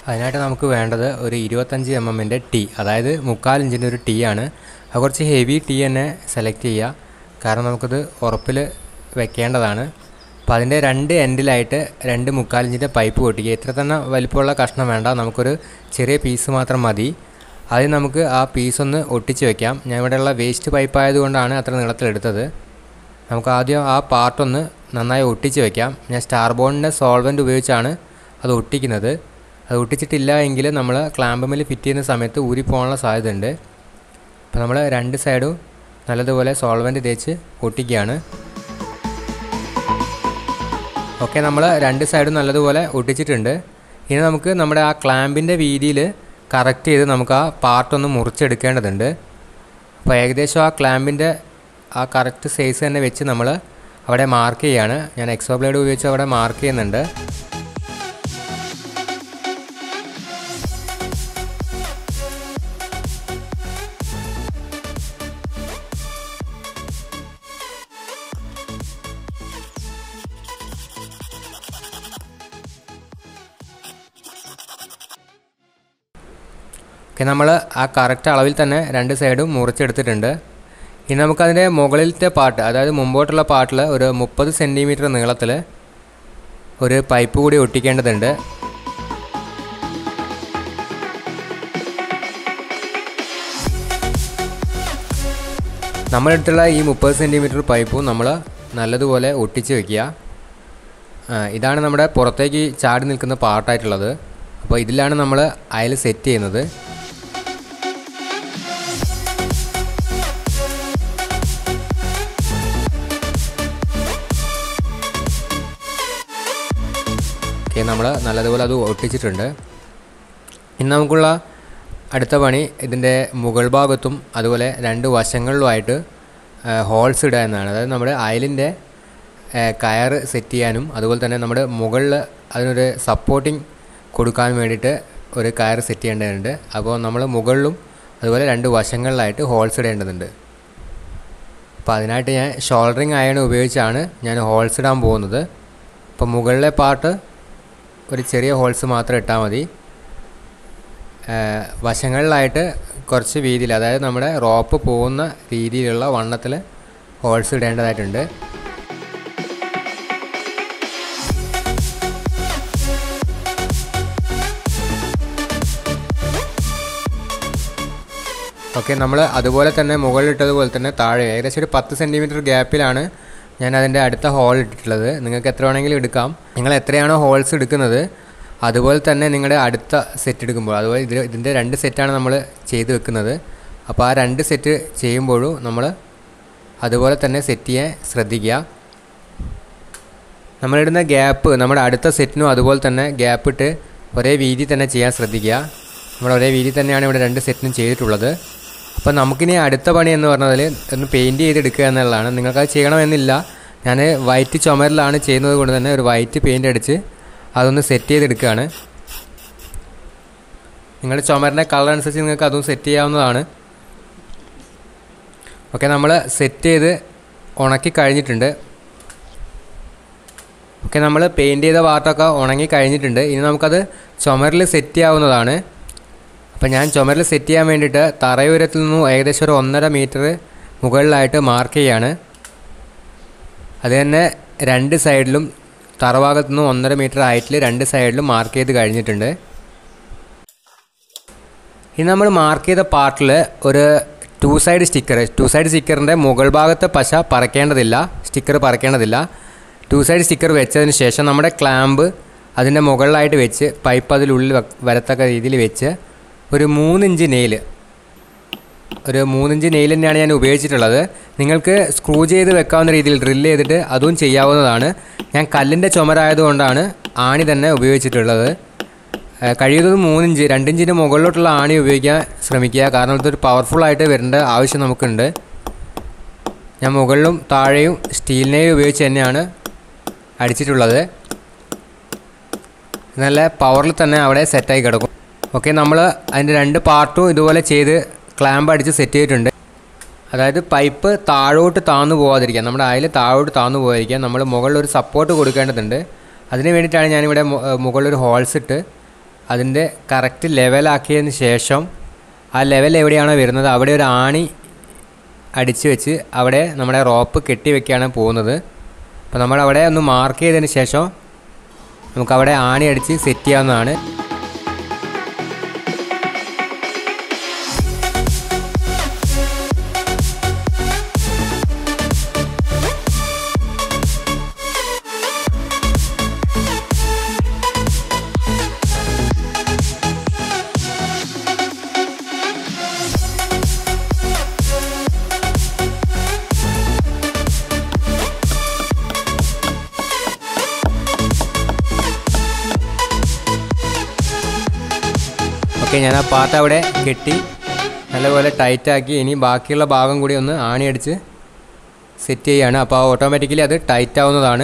അതിനായിട്ട് നമുക്ക് വേണ്ടത് ഒരു ഇരുപത്തഞ്ച് എം എമ്മിൻ്റെ ടീ അതായത് മുക്കാൽ ഇഞ്ചിൻ്റെ ഒരു ടീ ആണ് അത് കുറച്ച് ഹെവി ടീ തന്നെ സെലക്ട് ചെയ്യുക കാരണം നമുക്കത് ഉറപ്പിൽ വെക്കേണ്ടതാണ് അപ്പോൾ അതിൻ്റെ രണ്ട് എൻഡിലായിട്ട് രണ്ട് മുക്കാൽ ഇഞ്ചിൻ്റെ പൈപ്പ് പൊട്ടിക്കുക ഇത്ര തന്നെ വലിപ്പമുള്ള കഷ്ണം വേണ്ട നമുക്കൊരു ചെറിയ പീസ് മാത്രം മതി ആദ്യം നമുക്ക് ആ പീസ് ഒന്ന് ഒട്ടിച്ച് വെക്കാം ഞാൻ ഇവിടെയുള്ള വേസ്റ്റ് പൈപ്പ് ആയതുകൊണ്ടാണ് അത്ര നീളത്തിലെടുത്തത് നമുക്ക് ആദ്യം ആ പാർട്ടൊന്ന് നന്നായി ഒട്ടിച്ച് വെക്കാം ഞാൻ സ്റ്റാർ ബോണ്ടിൻ്റെ സോൾവെൻ്റ് ഉപയോഗിച്ചാണ് അത് ഒട്ടിക്കുന്നത് അത് ഒട്ടിച്ചിട്ടില്ല എങ്കിൽ നമ്മൾ ക്ലാമ്പമിൽ ഫിറ്റ് ചെയ്യുന്ന സമയത്ത് ഊരിപ്പോകാനുള്ള സാധ്യതയുണ്ട് അപ്പോൾ നമ്മൾ രണ്ട് സൈഡും നല്ലതുപോലെ സോൾവെൻ്റ് തേച്ച് ഒട്ടിക്കുകയാണ് ഓക്കെ നമ്മൾ രണ്ട് സൈഡും നല്ലതുപോലെ ഒട്ടിച്ചിട്ടുണ്ട് ഇനി നമുക്ക് നമ്മുടെ ആ ക്ലാമ്പിൻ്റെ വീതിയിൽ കറക്റ്റ് ചെയ്ത് നമുക്ക് ആ പാർട്ടൊന്ന് മുറിച്ചെടുക്കേണ്ടതുണ്ട് അപ്പോൾ ഏകദേശം ആ ക്ലാമ്പിൻ്റെ ആ കറക്റ്റ് സൈസ് തന്നെ വെച്ച് നമ്മൾ അവിടെ മാർക്ക് ചെയ്യാണ് ഞാൻ എക്സോ ബ്ലേഡ് ഉപയോഗിച്ച് അവിടെ മാർക്ക് ചെയ്യുന്നുണ്ട് ഓക്കെ നമ്മൾ ആ കറക്റ്റ് അളവിൽ തന്നെ രണ്ട് സൈഡും മുറിച്ചെടുത്തിട്ടുണ്ട് ഇനി നമുക്കതിൻ്റെ മുകളിലത്തെ പാർട്ട് അതായത് മുമ്പോട്ടുള്ള പാർട്ടിൽ ഒരു മുപ്പത് സെൻറ്റിമീറ്റർ നീളത്തിൽ ഒരു പൈപ്പ് കൂടി ഒട്ടിക്കേണ്ടതുണ്ട് നമ്മളെടുത്തുള്ള ഈ മുപ്പത് സെൻറ്റിമീറ്റർ പൈപ്പും നമ്മൾ നല്ലതുപോലെ ഒട്ടിച്ച് വെക്കുക ആ, ഇതാണ് നമ്മുടെ പുറത്തേക്ക് ചാടി നിൽക്കുന്ന പാർട്ടായിട്ടുള്ളത് അപ്പോൾ ഇതിലാണ് നമ്മൾ അയൽ സെറ്റ് ചെയ്യുന്നത് ഓക്കെ നമ്മൾ നല്ലതുപോലെ അത് ഒട്ടിച്ചിട്ടുണ്ട് ഇനി നമുക്കുള്ള അടുത്ത പണി ഇതിൻ്റെ മുകൾ ഭാഗത്തും അതുപോലെ രണ്ട് വശങ്ങളിലുമായിട്ട് ഹോൾസ് ഇടുക എന്നാണ് അതായത് നമ്മുടെ അയലിൻ്റെ കയർ സെറ്റ് ചെയ്യാനും അതുപോലെ തന്നെ നമ്മുടെ മുകളിൽ അതിനൊരു സപ്പോർട്ടിങ് കൊടുക്കാൻ വേണ്ടിയിട്ട് ഒരു കയർ സെറ്റ് ചെയ്യേണ്ടതുണ്ട് അപ്പോൾ നമ്മൾ മുകളിലും അതുപോലെ രണ്ട് വശങ്ങളിലായിട്ട് ഹോൾസ് ഇടേണ്ടതുണ്ട് അപ്പോൾ അതിനായിട്ട് ഞാൻ ഷോൾഡറിങ് അയൺ ഉപയോഗിച്ചാണ് ഞാൻ ഹോൾസ് ഇടാൻ പോകുന്നത് അപ്പോൾ മുകളിലെ പാർട്ട് ഒരു ചെറിയ ഹോൾസ് മാത്രം ഇട്ടാൽ മതി ഏഹ് വശങ്ങളിലായിട്ട് കുറച്ച് വീതിയിൽ അതായത് നമ്മുടെ റോപ്പ് പോകുന്ന രീതിയിലുള്ള വണ്ണത്തിൽ ഹോൾസ് ഇടേണ്ടതായിട്ടുണ്ട് ഓക്കെ നമ്മൾ അതുപോലെ തന്നെ മുകളിലിട്ടതുപോലെ തന്നെ താഴെ ഏകദേശം ഒരു പത്ത് സെൻറ്റിമീറ്റർ ഗ്യാപ്പിലാണ് ഞാൻ അതിൻ്റെ അടുത്ത ഹോൾ ഇട്ടിട്ടുള്ളത് നിങ്ങൾക്ക് എത്ര വേണമെങ്കിലും എടുക്കാം നിങ്ങൾ എത്രയാണോ ഹോൾസ് എടുക്കുന്നത് അതുപോലെ തന്നെ നിങ്ങളുടെ അടുത്ത സെറ്റ് എടുക്കുമ്പോൾ അതുപോലെ ഇതിൽ ഇതിൻ്റെ രണ്ട് സെറ്റാണ് നമ്മൾ ചെയ്ത് വെക്കുന്നത് അപ്പോൾ ആ രണ്ട് സെറ്റ് ചെയ്യുമ്പോഴും നമ്മൾ അതുപോലെ തന്നെ സെറ്റ് ചെയ്യാൻ ശ്രദ്ധിക്കുക നമ്മളിടുന്ന ഗ്യാപ്പ് നമ്മുടെ അടുത്ത സെറ്റിനും അതുപോലെ തന്നെ ഗ്യാപ്പ് ഇട്ട് ഒരേ വീതി തന്നെ ചെയ്യാൻ ശ്രദ്ധിക്കുക നമ്മൾ ഒരേ വീതി തന്നെയാണ് ഇവിടെ രണ്ട് സെറ്റിനും ചെയ്തിട്ടുള്ളത് അപ്പോൾ നമുക്കിനി അടുത്ത പണി എന്ന് പറഞ്ഞതിൽ ഒന്ന് പെയിൻറ്റ് ചെയ്തെടുക്കുക എന്നുള്ളതാണ് നിങ്ങൾക്കത് ചെയ്യണമെന്നില്ല ഞാൻ വൈറ്റ് ചുമരിലാണ് ചെയ്യുന്നത് കൊണ്ട് തന്നെ ഒരു വൈറ്റ് പെയിൻ്റ് അടിച്ച് അതൊന്ന് സെറ്റ് ചെയ്തെടുക്കുകയാണ് നിങ്ങളുടെ ചുമരിൻ്റെ കളർ അനുസരിച്ച് നിങ്ങൾക്ക് അതും സെറ്റ് ചെയ്യാവുന്നതാണ് ഓക്കെ നമ്മൾ സെറ്റ് ചെയ്ത് ഉണക്കി കഴിഞ്ഞിട്ടുണ്ട് ഓക്കെ നമ്മൾ പെയിൻറ്റ് ചെയ്ത പാർട്ടൊക്കെ ഉണങ്ങി കഴിഞ്ഞിട്ടുണ്ട് ഇനി നമുക്കത് ചുമരിൽ സെറ്റ് ചെയ്യാവുന്നതാണ് അപ്പോൾ ഞാൻ ചുമരിൽ സെറ്റ് ചെയ്യാൻ വേണ്ടിയിട്ട് തറയുയരത്തിൽ നിന്നും ഏകദേശം ഒരു ഒന്നര മീറ്റർ മുകളിലായിട്ട് മാർക്ക് ചെയ്യാണ് അത് തന്നെ രണ്ട് സൈഡിലും തറഭാഗത്തു നിന്നും ഒന്നര മീറ്റർ ഹൈറ്റിൽ രണ്ട് സൈഡിലും മാർക്ക് ചെയ്ത് കഴിഞ്ഞിട്ടുണ്ട് ഇനി നമ്മൾ മാർക്ക് ചെയ്ത പാർട്ടിൽ ഒരു two side sticker two side സ്റ്റിക്കറിൻ്റെ മുകൾ ഭാഗത്തെ പശ പറക്കേണ്ടതില്ല സ്റ്റിക്കർ പറക്കേണ്ടതില്ല ടു സൈഡ് സ്റ്റിക്കർ വെച്ചതിന് ശേഷം നമ്മുടെ ക്ലാമ്പ് അതിൻ്റെ മുകളിലായിട്ട് വെച്ച് പൈപ്പ് അതിലുള്ളിൽ വെ- വരത്തക്ക രീതിയിൽ വെച്ച് ഒരു മൂന്നിഞ്ച് നെയിൽ ഒരു മൂന്നിഞ്ച് നെയിൽ തന്നെയാണ് ഞാൻ ഉപയോഗിച്ചിട്ടുള്ളത് നിങ്ങൾക്ക് സ്ക്രൂ ചെയ്ത് വെക്കാവുന്ന രീതിയിൽ ഡ്രില്ല് ചെയ്തിട്ട് അതും ചെയ്യാവുന്നതാണ് ഞാൻ കല്ലിൻ്റെ ചുമരായതുകൊണ്ടാണ് ആണി തന്നെ ഉപയോഗിച്ചിട്ടുള്ളത് ഏഹ് കഴിയുന്നതും മൂന്നിഞ്ച് രണ്ടിഞ്ചിന് മുകളിലോട്ടുള്ള ആണി ഉപയോഗിക്കാൻ ശ്രമിക്കുക കാരണം ഇതൊരു പവർഫുള്ളായിട്ട് വരേണ്ട ആവശ്യം നമുക്കുണ്ട് ഞാൻ മുകളിലും താഴെയും സ്റ്റീൽ നെയിൽ ഉപയോഗിച്ച് തന്നെയാണ് അടിച്ചിട്ടുള്ളത് നല്ല പവറിൽ തന്നെ അവിടെ സെറ്റായി കിടക്കും ഓക്കെ നമ്മൾ അതിൻ്റെ രണ്ട് പാർട്ടും ഇതുപോലെ ചെയ്ത് ക്ലാമ്പ് അടിച്ച് സെറ്റ് ചെയ്തിട്ടുണ്ട് അതായത് പൈപ്പ് താഴോട്ട് താന്നു പോകാതിരിക്കാൻ നമ്മുടെ അയൽ താഴോട്ട് താന്നു പോകാതിരിക്കാൻ നമ്മൾ മുകളിൽ ഒരു സപ്പോർട്ട് കൊടുക്കേണ്ടതുണ്ട് അതിന് വേണ്ടിയിട്ടാണ് ഞാനിവിടെ മു- ഏഹ് മുകളിലൊരു ഹോൾസ് ഇട്ട് അതിൻ്റെ കറക്റ്റ് ലെവലാക്കിയതിന് ശേഷം ആ ലെവൽ എവിടെയാണോ വരുന്നത് അവിടെ ഒരു ആണി അടിച്ച് വെച്ച് അവിടെ നമ്മുടെ റോപ്പ് കെട്ടി വെക്കുകയാണ് പോകുന്നത് അപ്പോൾ നമ്മളവിടെ ഒന്ന് മാർക്ക് ചെയ്തതിന് ശേഷം നമുക്കവിടെ ആണി അടിച്ച് സെറ്റ് ചെയ്യാവുന്നതാണ് ഓക്കെ ഞാൻ ആ പാർട്ട് അവിടെ കെട്ടി നല്ലപോലെ ടൈറ്റാക്കി ഇനി ബാക്കിയുള്ള ഭാഗം കൂടി ഒന്ന് ആണിയടിച്ച് സെറ്റ് ചെയ്യുകയാണ് അപ്പോൾ ഓട്ടോമാറ്റിക്കലി അത് ടൈറ്റ് ആവുന്നതാണ്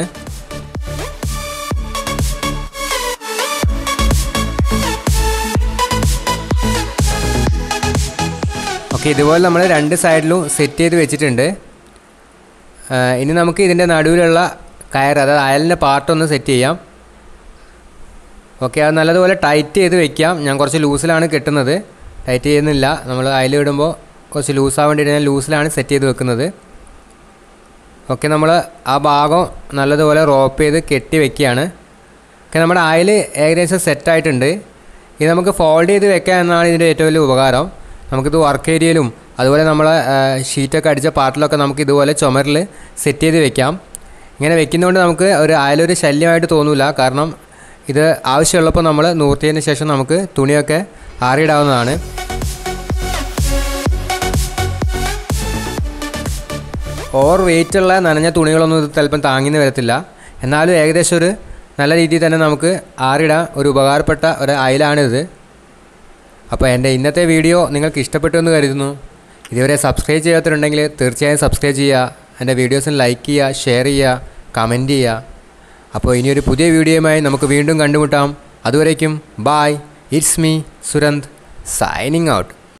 ഓക്കെ ഇതുപോലെ നമ്മൾ രണ്ട് സൈഡിലും സെറ്റ് ചെയ്ത് വെച്ചിട്ടുണ്ട് ആ, ഇനി നമുക്ക് ഇതിൻ്റെ നടുവിലുള്ള കയർ അതായത് അയലിൻ്റെ പാർട്ടൊന്ന് സെറ്റ് ചെയ്യാം ഓക്കെ അത് നല്ലതുപോലെ ടൈറ്റ് ചെയ്ത് വെക്കാം ഞാൻ കുറച്ച് ലൂസിലാണ് കെട്ടുന്നത് ടൈറ്റ് ചെയ്യുന്നില്ല നമ്മൾ അയൽ ഇടുമ്പോൾ കുറച്ച് ലൂസാവാൻ വേണ്ടിയിട്ട് ഞാൻ ലൂസിലാണ് സെറ്റ് ചെയ്ത് വെക്കുന്നത് ഓക്കെ നമ്മൾ ആ ഭാഗം നല്ലതുപോലെ റോപ്പ് ചെയ്ത് കെട്ടി വെക്കുകയാണ് ഓക്കെ നമ്മുടെ അയൽ ഏകദേശം സെറ്റായിട്ടുണ്ട് ഇത് നമുക്ക് ഫോൾഡ് ചെയ്ത് വെക്കാം എന്നാണ് ഇതിൻ്റെ ഏറ്റവും വലിയ ഉപകാരം നമുക്കിത് വർക്ക് ഏരിയയിലും അതുപോലെ നമ്മളെ ഷീറ്റൊക്കെ അടിച്ച പാർട്ടിലൊക്കെ നമുക്ക് ഇതുപോലെ ചുമരിൽ സെറ്റ് ചെയ്ത് വെക്കാം ഇങ്ങനെ വെക്കുന്നതുകൊണ്ട് നമുക്ക് ഒരു അയലൊരു ശല്യമായിട്ട് തോന്നില്ല കാരണം ഇത് ആവശ്യമുള്ളപ്പോൾ നമ്മൾ നൂർത്തിയതിന് ശേഷം നമുക്ക് തുണിയൊക്കെ ആറിയിടാവുന്നതാണ് ഓവർ വെയിറ്റുള്ള നനഞ്ഞ തുണികളൊന്നും ഇത് ചിലപ്പം താങ്ങിന്ന് വരത്തില്ല എന്നാലും ഏകദേശം ഒരു നല്ല രീതിയിൽ തന്നെ നമുക്ക് ആറിടാൻ ഒരു ഉപകാരപ്പെട്ട ഒരു അയലാണിത് അപ്പോൾ എൻ്റെ ഇന്നത്തെ വീഡിയോ നിങ്ങൾക്ക് ഇഷ്ടപ്പെട്ടു എന്ന് കരുതുന്നു ഇതുവരെ സബ്സ്ക്രൈബ് ചെയ്യാത്തവരുണ്ടെങ്കിൽ തീർച്ചയായും സബ്സ്ക്രൈബ് ചെയ്യുക എൻ്റെ വീഡിയോസിന് ലൈക്ക് ചെയ്യുക ഷെയർ ചെയ്യുക കമൻറ്റ് ചെയ്യുക അപ്പോൾ ഇനിയൊരു പുതിയ വീഡിയോയുമായി നമുക്ക് വീണ്ടും കണ്ടുമുട്ടാം അതുവരേക്കും bye it's me Suranth signing out